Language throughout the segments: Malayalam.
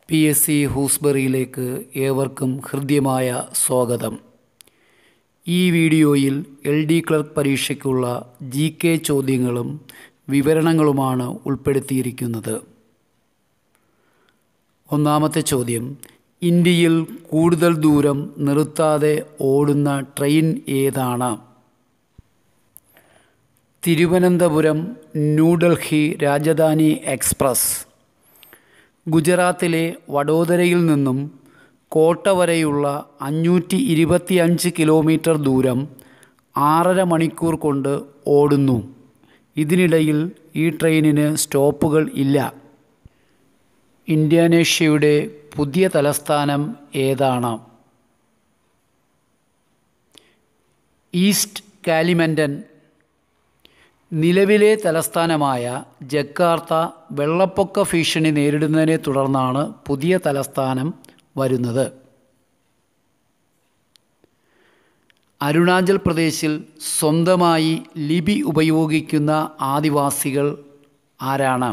പി എസ് സി ഹൂസ്ബറിയിലേക്ക് ഏവർക്കും ഹൃദ്യമായ സ്വാഗതം ഈ വീഡിയോയിൽ എൽ ഡി ക്ലർക്ക് പരീക്ഷയ്ക്കുള്ള ജി കെ ചോദ്യങ്ങളും വിവരണങ്ങളുമാണ് ഉൾപ്പെടുത്തിയിരിക്കുന്നത് ഒന്നാമത്തെ ചോദ്യം ഇന്ത്യയിൽ കൂടുതൽ ദൂരം നിർത്താതെ ഓടുന്ന ട്രെയിൻ ഏതാണ് തിരുവനന്തപുരം ന്യൂഡൽഹി രാജധാനി എക്സ്പ്രസ് ഗുജറാത്തിലെ വഡോദരയിൽ നിന്നും കോട്ട വരെയുള്ള അഞ്ഞൂറ്റി ഇരുപത്തിയഞ്ച് കിലോമീറ്റർ ദൂരം ആറര മണിക്കൂർ കൊണ്ട് ഓടുന്നു ഇതിനിടയിൽ ഈ ട്രെയിനിന് സ്റ്റോപ്പുകൾ ഇല്ല ഇന്തോനേഷ്യയുടെ പുതിയ തലസ്ഥാനം ഏതാണ് ഈസ്റ്റ് കാലിമൻഡൻ നിലവിലെ തലസ്ഥാനമായ ജക്കാർത്ത വെള്ളപ്പൊക്ക ഭീഷണി നേരിടുന്നതിനെ തുടർന്നാണ് പുതിയ തലസ്ഥാനം വരുന്നത് അരുണാചൽ പ്രദേശിൽ സ്വന്തമായി ലിപി ഉപയോഗിക്കുന്ന ആദിവാസികൾ ആരാണ്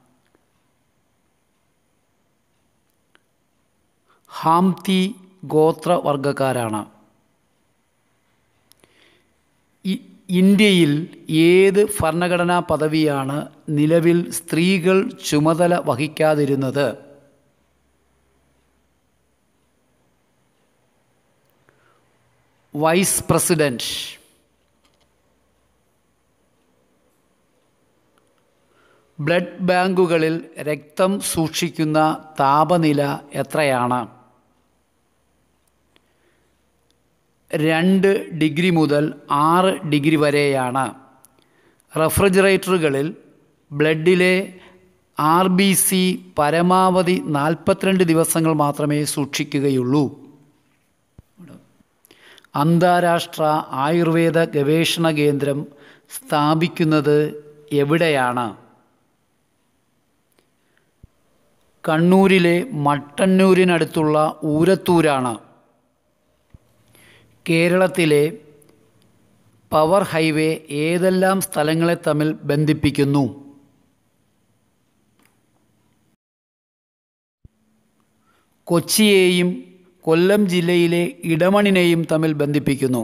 ഹാംതി ഗോത്രവർഗക്കാരാണ് ഇന്ത്യയിൽ ഏത് ഭരണഘടനാ പദവിയാണ് നിലവിൽ സ്ത്രീകൾ ചുമതല വഹിക്കാതിരുന്നത് വൈസ് പ്രസിഡന്റ് ബ്ലഡ് ബാങ്കുകളിൽ രക്തം സൂക്ഷിക്കുന്ന താപനില എത്രയാണ് രണ്ട് ഡിഗ്രി മുതൽ ആറ് ഡിഗ്രി വരെയാണ് റെഫ്രിജറേറ്ററുകളിൽ ബ്ലഡിലെ ആർ ബി സി പരമാവധി നാൽപ്പത്തിരണ്ട് ദിവസങ്ങൾ മാത്രമേ സൂക്ഷിക്കുകയുള്ളൂ അന്താരാഷ്ട്ര ആയുർവേദ ഗവേഷണ കേന്ദ്രം സ്ഥാപിക്കുന്നത് എവിടെയാണ് കണ്ണൂരിലെ മട്ടന്നൂരിനടുത്തുള്ള ഊരത്തൂരാണ് കേരളത്തിലെ പവർ ഹൈവേ ഏതെല്ലാം സ്ഥലങ്ങളെ തമ്മിൽ ബന്ധിപ്പിക്കുന്നു കൊച്ചിയെയും കൊല്ലം ജില്ലയിലെ ഇടമണിനെയും തമ്മിൽ ബന്ധിപ്പിക്കുന്നു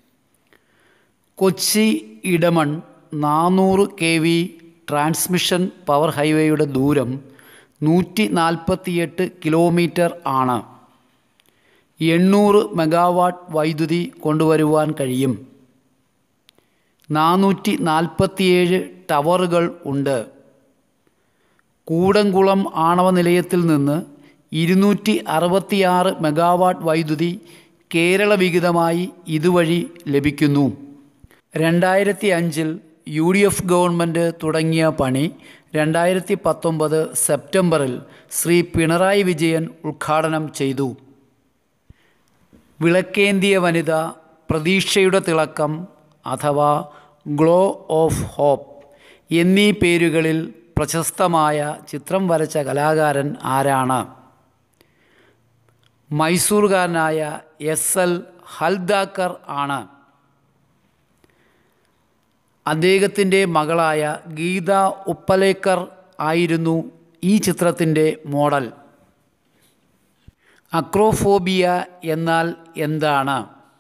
കൊച്ചി ഇടമൺ നാനൂറ് കെ വി ട്രാൻസ്മിഷൻ പവർ ഹൈവേയുടെ ദൂരം നൂറ്റി നാൽപ്പത്തിയെട്ട് കിലോമീറ്റർ ആണ് എണ്ണൂറ് മെഗാവാട്ട് വൈദ്യുതി കൊണ്ടുവരുവാൻ കഴിയും നാനൂറ്റി നാൽപ്പത്തിയേഴ് ടവറുകൾ ഉണ്ട് കൂടംകുളം ആണവ നിലയത്തിൽ നിന്ന് ഇരുന്നൂറ്റി അറുപത്തിയാറ് മെഗാവാട്ട് വൈദ്യുതി കേരള വിഹിതമായി ഇതുവഴി ലഭിക്കുന്നു രണ്ടായിരത്തി അഞ്ചിൽ യു ഡി എഫ് ഗവൺമെൻറ് തുടങ്ങിയ പണി രണ്ടായിരത്തി പത്തൊമ്പത് സെപ്റ്റംബറിൽ ശ്രീ പിണറായി വിജയൻ ഉദ്ഘാടനം ചെയ്തു വിളക്കേന്തിയ വനിത പ്രതീക്ഷയുടെ തിളക്കം അഥവാ ഗ്ലോ ഓഫ് ഹോപ്പ് എന്നീ പേരുകളിൽ പ്രശസ്തമായ ചിത്രം വരച്ച കലാകാരൻ ആരാണ് മൈസൂറുകാരനായ എസ് എൽ ഹൽദാക്കർ ആണ് അദ്ദേഹത്തിൻ്റെ മകളായ ഗീത ഉപ്പലേക്കർ ആയിരുന്നു ഈ ചിത്രത്തിൻ്റെ മോഡൽ അക്രോഫോബിയ എന്നാൽ എന്താണ്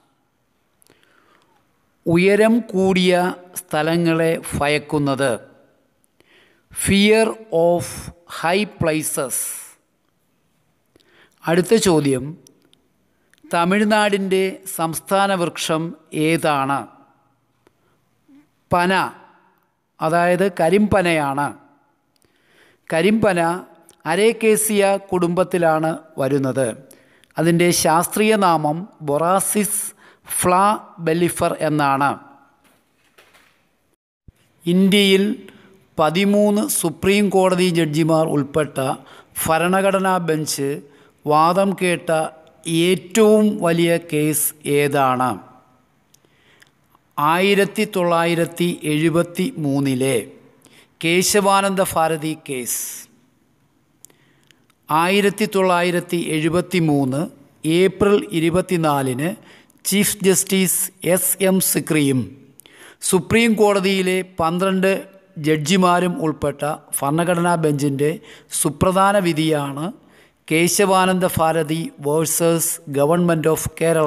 ഉയരം കൂടിയ സ്ഥലങ്ങളെ ഭയക്കുന്നത് ഫിയർ ഓഫ് ഹൈ പ്ലേസസ് അടുത്ത ചോദ്യം തമിഴ്നാടിൻ്റെ സംസ്ഥാന വൃക്ഷം ഏതാണ് പന അതായത് കരിമ്പനയാണ് കരിമ്പന അരേക്കേസിയ കുടുംബത്തിലാണ് വരുന്നത് അതിൻ്റെ ശാസ്ത്രീയ നാമം ബൊറാസിസ് ഫ്ലാ ബെലിഫർ എന്നാണ് ഇന്ത്യയിൽ പതിമൂന്ന് സുപ്രീം കോടതി ജഡ്ജിമാർ ഉൾപ്പെട്ട ഭരണഘടനാ ബെഞ്ച് വാദം കേട്ട ഏറ്റവും വലിയ കേസ് ഏതാണ് ആയിരത്തി തൊള്ളായിരത്തി എഴുപത്തി മൂന്നിലെ കേശവാനന്ദ ഭാരതി കേസ് ആയിരത്തി തൊള്ളായിരത്തി എഴുപത്തി മൂന്ന് ഏപ്രിൽ ഇരുപത്തിനാലിന് ചീഫ് ജസ്റ്റിസ് എസ് എം സിക്രിയും സുപ്രീം കോടതിയിലെ പന്ത്രണ്ട് ജഡ്ജിമാരും ഉൾപ്പെട്ട ഭരണഘടനാ ബെഞ്ചിൻ്റെ സുപ്രധാന വിധിയാണ് Kesavananda Bharati versus government of Kerala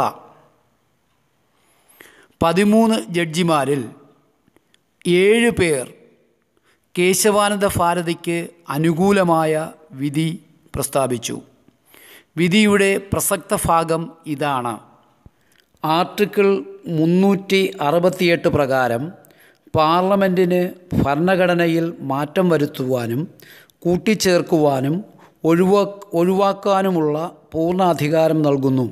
പതിമൂന്ന് ജഡ്ജിമാരിൽ ഏഴ് പേർ കേശവാനന്ദ ഭാരതിക്ക് അനുകൂലമായ വിധി പ്രസ്താവിച്ചു വിധിയുടെ പ്രസക്ത ഭാഗം ഇതാണ് ആർട്ടിക്കിൾ മുന്നൂറ്റി അറുപത്തിയെട്ട് പ്രകാരം പാർലമെൻറ്റിന് ഭരണഘടനയിൽ മാറ്റം വരുത്തുവാനും കൂട്ടിച്ചേർക്കുവാനും ഒഴിവാ ഒഴിവാക്കാനുമുള്ള പൂർണ്ണാധികാരം നൽകുന്നു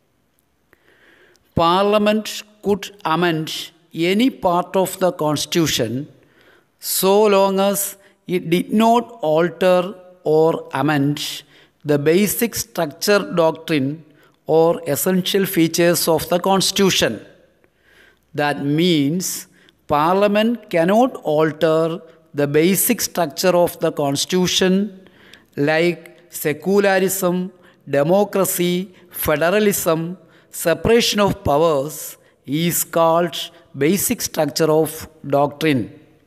parliament could amend any part of the constitution so long as it did not alter or amend the basic structure doctrine or essential features of the constitution that means parliament cannot alter the basic structure of the constitution like secularism democracy federalism separation of powers is called basic structure of doctrine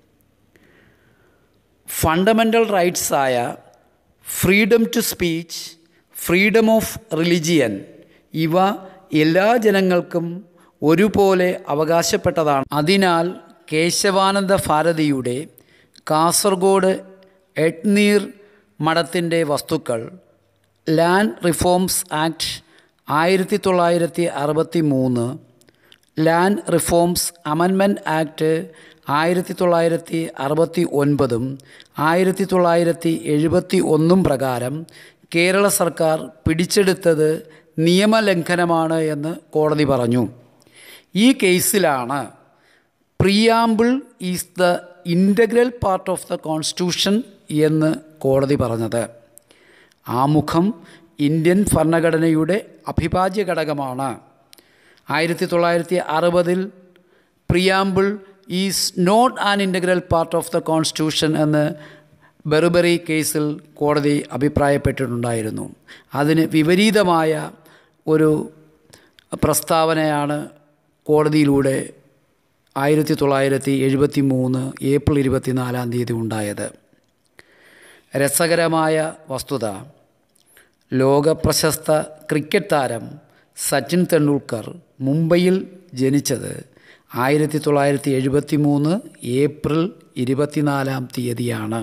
fundamental റൈറ്റ്സായ freedom to speech freedom of religion ഇവ എല്ലാ ജനങ്ങൾക്കും ഒരുപോലെ അവകാശപ്പെട്ടതാണ് അതിനാൽ കേശവാനന്ദ ഭാരതിയുടെ കാസർഗോഡ് എട്നീർ മഠത്തിൻ്റെ വസ്തുക്കൾ ലാൻഡ് റിഫോംസ് ആക്ട് ആയിരത്തി തൊള്ളായിരത്തി അറുപത്തി മൂന്ന് ലാൻഡ് റിഫോംസ് അമെൻമെൻറ്റ് ആക്ട് ആയിരത്തി തൊള്ളായിരത്തി അറുപത്തി ഒൻപതും ആയിരത്തി തൊള്ളായിരത്തി എഴുപത്തി ഒന്നും പ്രകാരം കേരള സർക്കാർ പിടിച്ചെടുത്തത് നിയമലംഘനമാണ് എന്ന് കോടതി പറഞ്ഞു ഈ കേസിലാണ് preamble is the integral part of the constitution എന്ന് കോടതി പറഞ്ഞത് ആമുഖം ഇന്ത്യൻ ഭരണഘടനയുടെ അഭിഭാജ്യ ഘടകമാണ് ആയിരത്തി തൊള്ളായിരത്തി അറുപതിൽ preamble is not an integral part of the constitution എന്ന് ബെറുബറി കേസിൽ കോടതി അഭിപ്രായപ്പെട്ടിട്ടുണ്ടായിരുന്നു അതിന് വിപരീതമായ ഒരു പ്രസ്താവനയാണ് കോടതിയിലൂടെ ആയിരത്തി തൊള്ളായിരത്തി എഴുപത്തി മൂന്ന് ഏപ്രിൽ ഇരുപത്തിനാലാം തീയതി ഉണ്ടായത് രസകരമായ വസ്തുത ലോകപ്രശസ്ത ക്രിക്കറ്റ് താരം സച്ചിൻ തെണ്ടുൽക്കർ മുംബൈയിൽ ജനിച്ചത് ആയിരത്തി തൊള്ളായിരത്തി എഴുപത്തി മൂന്ന് ഏപ്രിൽ ഇരുപത്തിനാലാം തീയതിയാണ്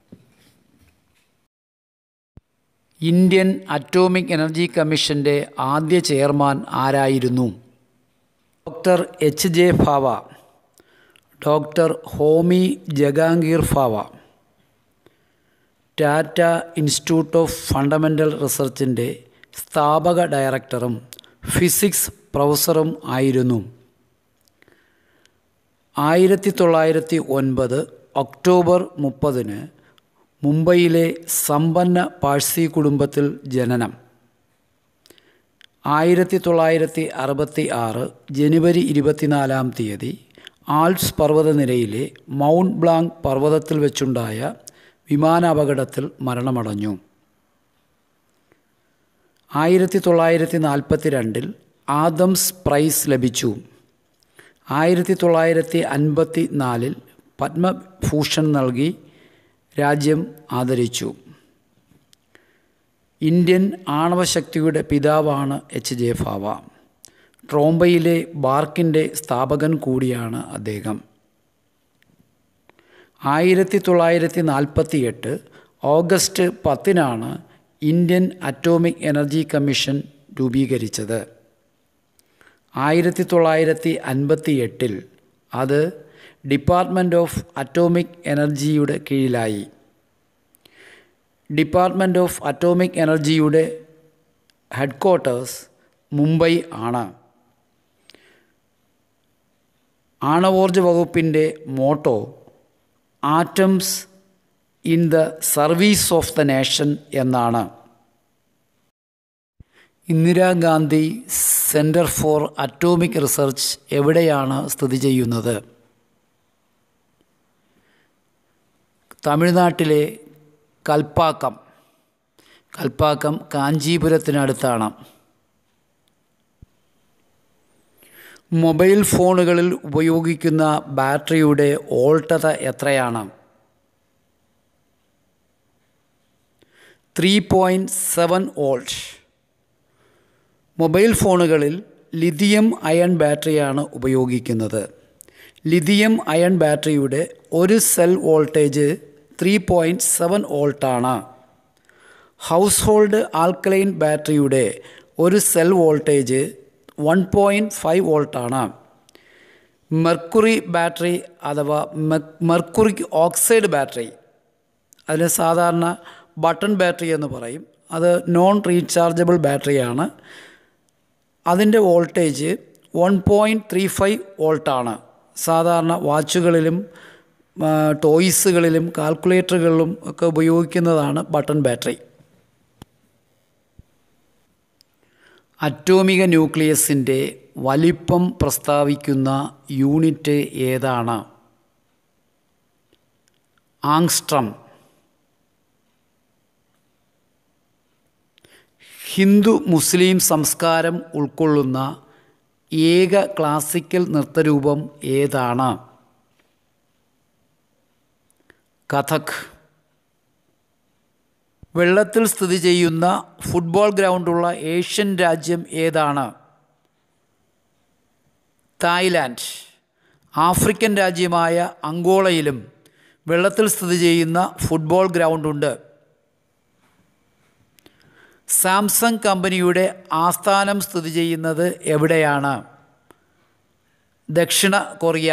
ഇന്ത്യൻ അറ്റോമിക് എനർജി കമ്മീഷൻ്റെ ആദ്യ ചെയർമാൻ ആരായിരുന്നു doctor H J Bhabha doctor Homi Jehangir Bhabha Tata institute of fundamental റിസർച്ചിൻ്റെ സ്ഥാപക ഡയറക്ടറും ഫിസിക്സ് പ്രൊഫസറും ആയിരുന്നു ആയിരത്തി തൊള്ളായിരത്തി ഒൻപത് ഒക്ടോബർ മുപ്പതിന് മുംബൈയിലെ സമ്പന്ന പാഴ്സി കുടുംബത്തിൽ ജനനം ആയിരത്തി തൊള്ളായിരത്തി അറുപത്തി ആറ് ജനുവരി ഇരുപത്തിനാലാം തീയതി ആൽപ്സ് പർവ്വതനിരയിലെ മൗണ്ട് ബ്ലാങ്ക് പർവ്വതത്തിൽ വെച്ചുണ്ടായ വിമാനാപകടത്തിൽ മരണമടഞ്ഞു ആയിരത്തി തൊള്ളായിരത്തി നാൽപ്പത്തി രണ്ടിൽ ആദംസ് പ്രൈസ് ലഭിച്ചു ആയിരത്തി തൊള്ളായിരത്തി അൻപത്തി നാലിൽ പത്മഭൂഷൺ നൽകി രാജ്യം ആദരിച്ചു ഇന്ത്യൻ ആണവശക്തിയുടെ പിതാവാണ് എച്ച് ജെ ഭാവ ട്രോംബയിലെ ബാർക്കിൻ്റെ സ്ഥാപകൻ കൂടിയാണ് അദ്ദേഹം ആയിരത്തി തൊള്ളായിരത്തി നാൽപ്പത്തി എട്ട് ഓഗസ്റ്റ് പത്തിനാണ് ഇന്ത്യൻ അറ്റോമിക് എനർജി കമ്മീഷൻ രൂപീകരിച്ചത് ആയിരത്തി തൊള്ളായിരത്തി അൻപത്തി എട്ടിൽ അത് ഡിപ്പാർട്ട്മെൻറ്റ് ഓഫ് അറ്റോമിക് എനർജിയുടെ കീഴിലായി ഡിപ്പാർട്ട്മെൻറ്റ് ഓഫ് അറ്റോമിക് എനർജിയുടെ ഹെഡ്ക്വാർട്ടേഴ്സ് മുംബൈ ആണ് ആണവോർജ വകുപ്പിൻ്റെ motto atoms in the service of the nation എന്നാണ് Indira Gandhi centre for atomic research എവിടെയാണ് സ്ഥിതി ചെയ്യുന്നത് തമിഴ്നാട്ടിലെ കൽപ്പാക്കം കൽപ്പാക്കം കാഞ്ചീപുരത്തിനടുത്താണ് മൊബൈൽ ഫോണുകളിൽ ഉപയോഗിക്കുന്ന ബാറ്ററിയുടെ ഓൾട്ടത എത്രയാണ് three point seven volt mobile ഫോണുകളിൽ ലിഥിയം അയൺ ബാറ്ററിയാണ് ഉപയോഗിക്കുന്നത് ലിഥിയം അയൺ ബാറ്ററിയുടെ ഒരു cell voltage three point seven വോൾട്ടാണ് ഹൗസ് ഹോൾഡ് ആൽക്കലൈൻ ബാറ്ററിയുടെ ഒരു cell voltage one point five വോൾട്ടാണ് മെർക്കുറി ബാറ്ററി അഥവാ മെർക്കുറിക് ഓക്സൈഡ് ബാറ്ററി അതിന് സാധാരണ ബട്ടൺ ബാറ്ററി എന്ന് പറയും അത് നോൺ റീചാർജബിൾ ബാറ്ററിയാണ് അതിൻ്റെ voltage one point three five വോൾട്ടാണ് സാധാരണ വാച്ചുകളിലും ടോയ്സുകളിലും കാൽക്കുലേറ്ററുകളിലും ഒക്കെ ഉപയോഗിക്കുന്നതാണ് ബട്ടൺ ബാറ്ററി അറ്റോമിക ന്യൂക്ലിയസിൻ്റെ വലിപ്പം പ്രസ്താവിക്കുന്ന യൂണിറ്റ് ഏതാണ് ആങ്സ്ട്രം ഹിന്ദു മുസ്ലിം സംസ്കാരം ഉൾക്കൊള്ളുന്ന ഏക ക്ലാസിക്കൽ നൃത്തരൂപം ഏതാണ് കഥക് വെള്ളത്തിൽ സ്ഥിതി ചെയ്യുന്ന ഫുട്ബോൾ ഗ്രൗണ്ടുള്ള ഏഷ്യൻ രാജ്യം ഏതാണ് തായ്ലാൻഡ് ആഫ്രിക്കൻ രാജ്യമായ അങ്കോളയിലും വെള്ളത്തിൽ സ്ഥിതി ചെയ്യുന്ന ഫുട്ബോൾ ഗ്രൗണ്ടുണ്ട് സാംസങ് കമ്പനിയുടെ ആസ്ഥാനം സ്ഥിതി ചെയ്യുന്നത് എവിടെയാണ് ദക്ഷിണ കൊറിയ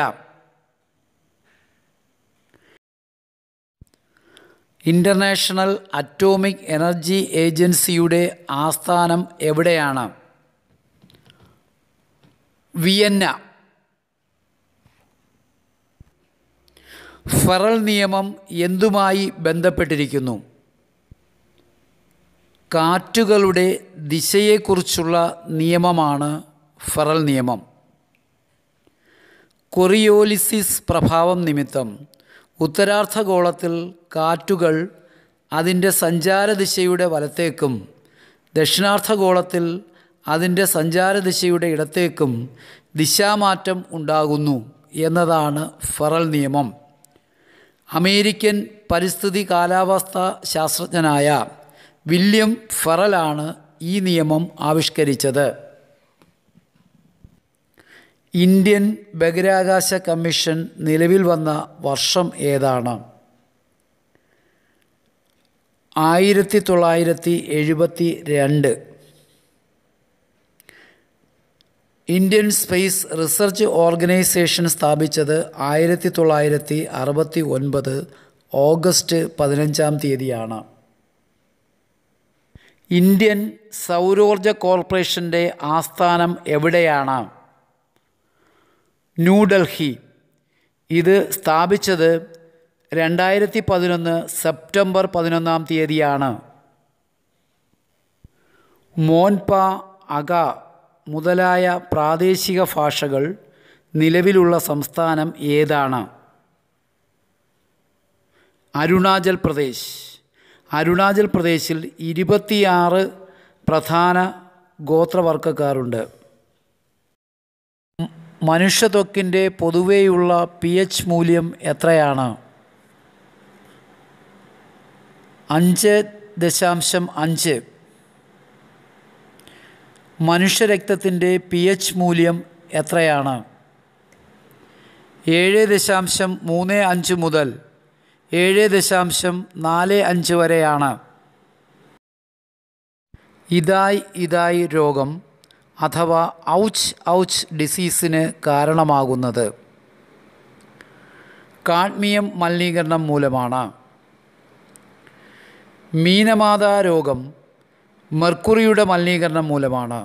ഇൻ്റർനാഷണൽ അറ്റോമിക് എനർജി ഏജൻസിയുടെ ആസ്ഥാനം എവിടെയാണ് വിയന്ന ഫെറൽ നിയമം എന്തുമായി ബന്ധപ്പെട്ടിരിക്കുന്നു കാറ്റുകളുടെ ദിശയെക്കുറിച്ചുള്ള നിയമമാണ് ഫെറൽ നിയമം കൊറിയോലിസിസ് പ്രഭാവം നിമിത്തം ഉത്തരാർദ്ധഗോളത്തിൽ കാറ്റുകൾ അതിൻ്റെ സഞ്ചാരദിശയുടെ വലത്തേക്കും ദക്ഷിണാർദ്ധഗോളത്തിൽ അതിൻ്റെ സഞ്ചാരദിശയുടെ ഇടത്തേക്കും ദിശാമാറ്റം ഉണ്ടാകുന്നു എന്നതാണ് ഫെറൽ നിയമം അമേരിക്കൻ പരിസ്ഥിതി കാലാവസ്ഥ ശാസ്ത്രജ്ഞനായ വില്യം ഫെറലാണ് ഈ നിയമം ആവിഷ്കരിച്ചത് ഇന്ത്യൻ ബഹിരാകാശ കമ്മീഷൻ നിലവിൽ വന്ന വർഷം ഏതാണ് ആയിരത്തി തൊള്ളായിരത്തി എഴുപത്തി രണ്ട് ഇന്ത്യൻ സ്പേസ് റിസർച്ച് ഓർഗനൈസേഷൻ സ്ഥാപിച്ചത് ആയിരത്തി തൊള്ളായിരത്തി അറുപത്തി ഒൻപത് ഓഗസ്റ്റ് പതിനഞ്ചാം തീയതിയാണ് ഇന്ത്യൻ സൗരോർജ കോർപ്പറേഷൻ്റെ ആസ്ഥാനം എവിടെയാണ് ന്യൂഡൽഹി ഇത് സ്ഥാപിച്ചത് രണ്ടായിരത്തി പതിനൊന്ന് സെപ്റ്റംബർ പതിനൊന്നാം തീയതിയാണ് മോൻപ അഗ മുതലായ പ്രാദേശിക ഭാഷകൾ നിലവിലുള്ള സംസ്ഥാനം ഏതാണ് അരുണാചൽ പ്രദേശ് അരുണാചൽ പ്രദേശിൽ ഇരുപത്തിയാറ് പ്രധാന ഗോത്രവർഗക്കാരുണ്ട് മനുഷ്യത്വക്കിൻ്റെ പൊതുവേയുള്ള പി എച്ച് മൂല്യം എത്രയാണ് അഞ്ച് ദശാംശം അഞ്ച് മനുഷ്യരക്തത്തിൻ്റെ പി എച്ച് മൂല്യം എത്രയാണ് ഏഴ് ദശാംശം മൂന്ന് അഞ്ച് മുതൽ ഏഴ് ദശാംശം നാല് അഞ്ച് വരെയാണ് ഇതായ് ഇതായ് രോഗം അഥവാ ഔച്ച് ഔച്ച് ഡിസീസിന് കാരണമാകുന്നത് കാഡ്മിയം മലിനീകരണം മൂലമാണ് മീനമാത രോഗം മെർക്കുറിയുടെ മലിനീകരണം മൂലമാണ്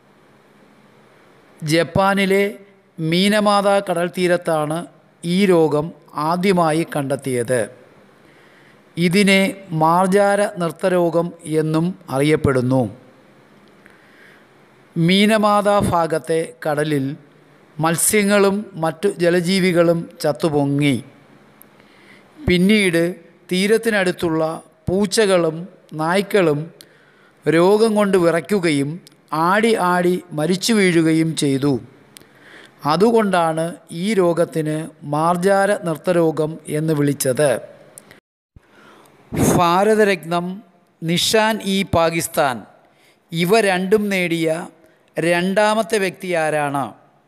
ജപ്പാനിലെ മീനമാത കടൽ തീരത്താണ് ഈ രോഗം ആദ്യമായി കണ്ടെത്തിയത് ഇതിനെ മാർജാര നൃത്തരോഗം എന്നും അറിയപ്പെടുന്നു മീനമാത ഭാഗത്തെ കടലിൽ മത്സ്യങ്ങളും മറ്റു ജലജീവികളും ചത്തുപൊങ്ങി പിന്നീട് തീരത്തിനടുത്തുള്ള പൂച്ചകളും നായ്ക്കളും രോഗം കൊണ്ട് വിറയ്ക്കുകയും ആടി ആടി മരിച്ചു വീഴുകയും ചെയ്തു അതുകൊണ്ടാണ് ഈ രോഗത്തിന് മാർജാര നൃത്തരോഗം എന്ന് വിളിച്ചത് ഭാരതരത്നം നിഷാൻ ഇ പാകിസ്ഥാൻ ഇവ രണ്ടും നേടിയ രണ്ടാമത്തെ വ്യക്തി ആരാണ്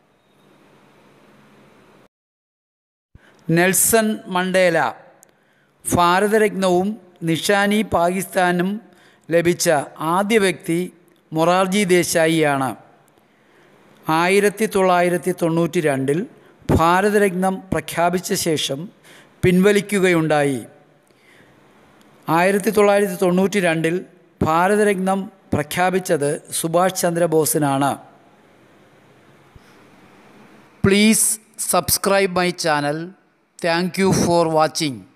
നെൽസൺ മണ്ടേല ഭാരതരത്നവും നിഷാനി പാകിസ്ഥാനും ലഭിച്ച ആദ്യ വ്യക്തി മൊറാർജി ദേശായിയാണ് ആയിരത്തി തൊള്ളായിരത്തി തൊണ്ണൂറ്റി രണ്ടിൽ ഭാരതരത്നം പ്രഖ്യാപിച്ച ശേഷം പിൻവലിക്കുകയുണ്ടായി ആയിരത്തി തൊള്ളായിരത്തി തൊണ്ണൂറ്റി രണ്ടിൽ ഭാരതരത്നം പ്രഖ്യാപിച്ചത് സുഭാഷ് ചന്ദ്രബോസിനാണ് please subscribe my channel thank you for watching